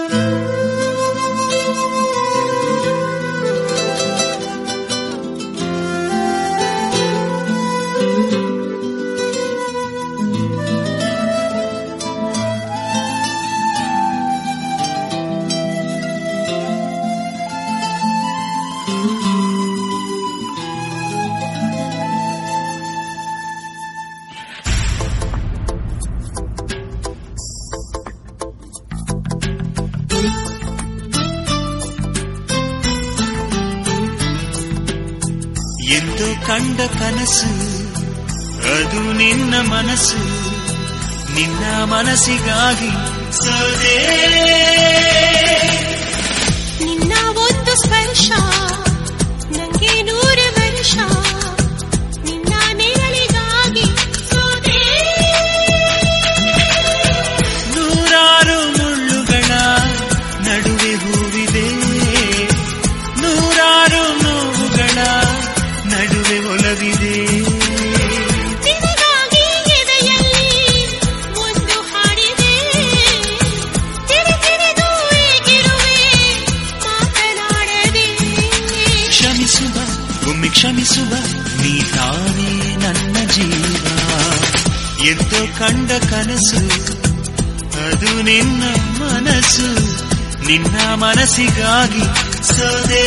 ಎಂದು ಕಂಡ ಕನಸು ಅದು ನಿನ್ನ ಮನಸ್ಸು ನಿನ್ನ ಮನಸ್ಸಿಗಾಗಿ ಸೋದೆ ನಿನ್ನ ಒಂದು ಸ್ಪರ್ಶ ನಂಗೆ ನೂರು ವರ್ಷ ನಿನ್ನ ನೆರಳಿಗಾಗಿ ಸೋದೆ ನೂರಾರು ಮುಳ್ಳುಗಳ ನಡುವೆ ಹೂವಿದೆ ನೂರಾರು ನೋವುಗಳ ನಡುವೆ ಒಲವಿದೆ ನಿನಗಾಗಿ ಎದೆಯಲ್ಲಿ ಒಂದು ಹಾಡಿದೆ ತಿರು ತಿರುದು ಏಗಿರುವೆ ಮಾತನಾಡದೆ ಕ್ಷಮಿಸುವ ಒಮ್ಮೆ ಕ್ಷಮಿಸುವ ನೀ ತಾನೇ ನನ್ನ ಜೀವ ಎಂದೋ ಕಂಡ ಕನಸು ಅದು ನಿನ್ನ ಮನಸ್ಸು ನಿನ್ನ ಮನಸ್ಸಿಗಾಗಿ ಸೋದೆ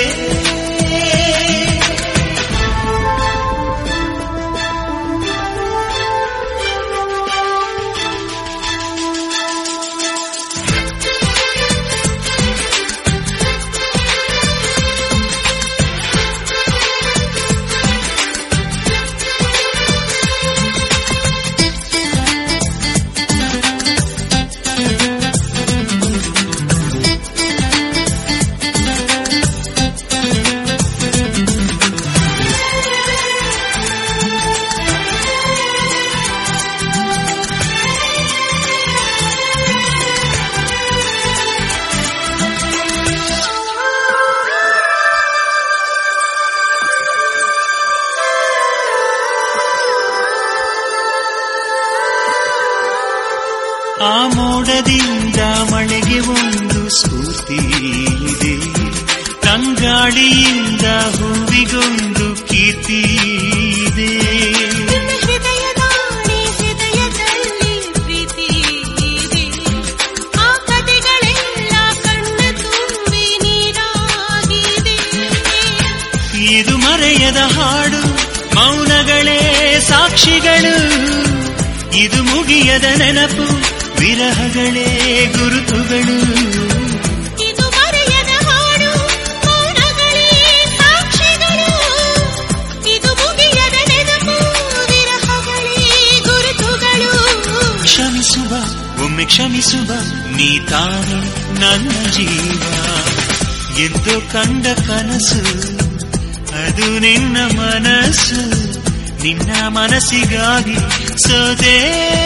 ಆ ಮೋಡದಿಂದ ಮಳೆಗೆ ಒಂದು ಸ್ಫೂರ್ತಿ ಇದೆ ತಂಗಾಳಿಯಿಂದ ಹೂವಿಗೊಂದು ಕೀರ್ತಿ ಇದೆ ನಿನ್ನ ಹೃದಯದಾಣೆ ಹೃದಯದಲ್ಲಿ ಪ್ರೀತಿ ಇದೆ ಆ ಕಥೆಗಳೆಲ್ಲ ಕಣ್ಣ ತುಂಬಿ ನೀರಾಗಿದೆ ಇದು ಮರೆಯದ ಹಾಡು ಮೌನಗಳೇ ಸಾಕ್ಷಿಗಳು ಇದು ಮುಗಿಯದ ನೆನಪು ವಿರಹಗಳೇ ಗುರುತುಗಳು ಇದು ಮರೆಯದ ಹಾಡು ಮೌನಗಳೇ ಸಾಕ್ಷಿಗಳು ಇದು ಮುಗಿಯದ ನೆನಪು ವಿರಹಗಳೇ ಗುರುತುಗಳು ಕ್ಷಮಿಸುವ ಒಮ್ಮೆ ಕ್ಷಮಿಸುವ ನೀ ತಾನೇ ನನ್ನ ಜೀವ ಎಂದು ಕಂಡ ಕನಸು ಅದು ನಿನ್ನ ಮನಸ್ಸು ನಿನ್ನ ಮನಸ್ಸಿಗಾಗಿ ಸೋದೆ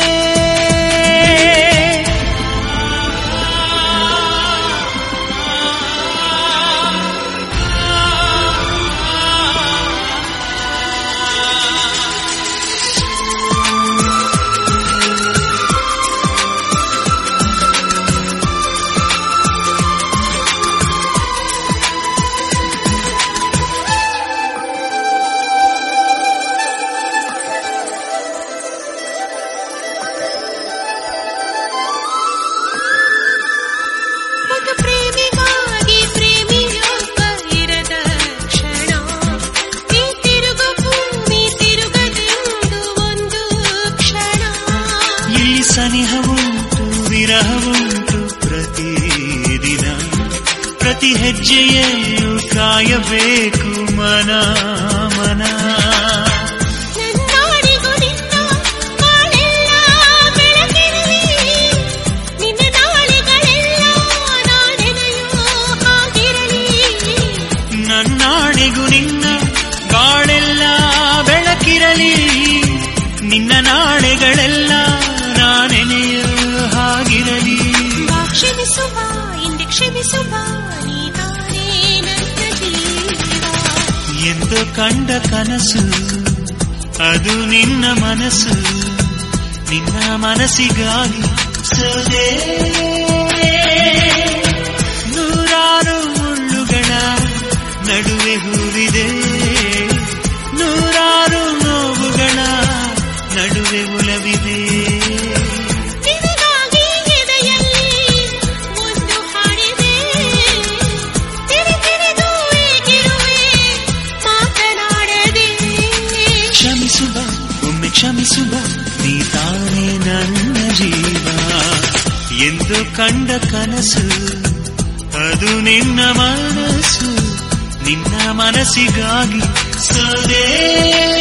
ಒಂದು ಪ್ರೇಮಿಗಾಗಿ ಪ್ರೇಮಿಯೊಬ್ಬ ಇರದ ಕ್ಷಣ ಈ ತಿರುಗು ಭೂಮಿ ತಿರುಗದೆಂದು ಒಂದು ಕ್ಷಣ ಇಲ್ಲಿ ಸನಿಹವುಂಟು ವಿರಹವುಂಟು ಪ್ರತಿದಿನ ಪ್ರತಿ ಹೆಜ್ಜೆಯಲ್ಲೂ ಕಾಯಬೇಕು ಮನ ಮನ ನನ್ನಾಡಿಗೂ ನಿನ್ನ ಬಾಳೆಲ್ಲ ಬೆಳಕಿರಲಿ ನಿನ್ನ ನಾಳೆಗಳೆಲ್ಲ ನಾನೆನೆಯೋ ಹಾಗಿರಲಿ ನನ್ನಾಣೆಗೂ ನಿನ್ನ ಬಾಳೆಲ್ಲ ಬೆಳಕಿರಲಿ ನಿನ್ನ ನಾಳೆಗಳೆಲ್ಲ ನಾನೆನೆಯ ಹಾಗಿರಲಿ ಬಾ ಕ್ಷಮಿಸುವ ಇಂದೆ ಕ್ಷಮಿಸುವ ನೀನಾನೇ ನನ್ನ ಜೀವ ಎಂದು ಕಂಡ ಕನಸು ಅದು ನಿನ್ನ ಮನಸ್ಸು ನಿನ್ನ ಮನಸ್ಸಿಗಾಗಿ ಸೋದೆ ಕ್ಷಮಿಸುವ ನೀ ತಾನೇ ನನ್ನ ಜೀವ ಎಂದು ಕಂಡ ಕನಸು ಅದು ನಿನ್ನ ಮನಸ್ಸು ನಿನ್ನ ಮನಸ್ಸಿಗಾಗಿ ಸದೇ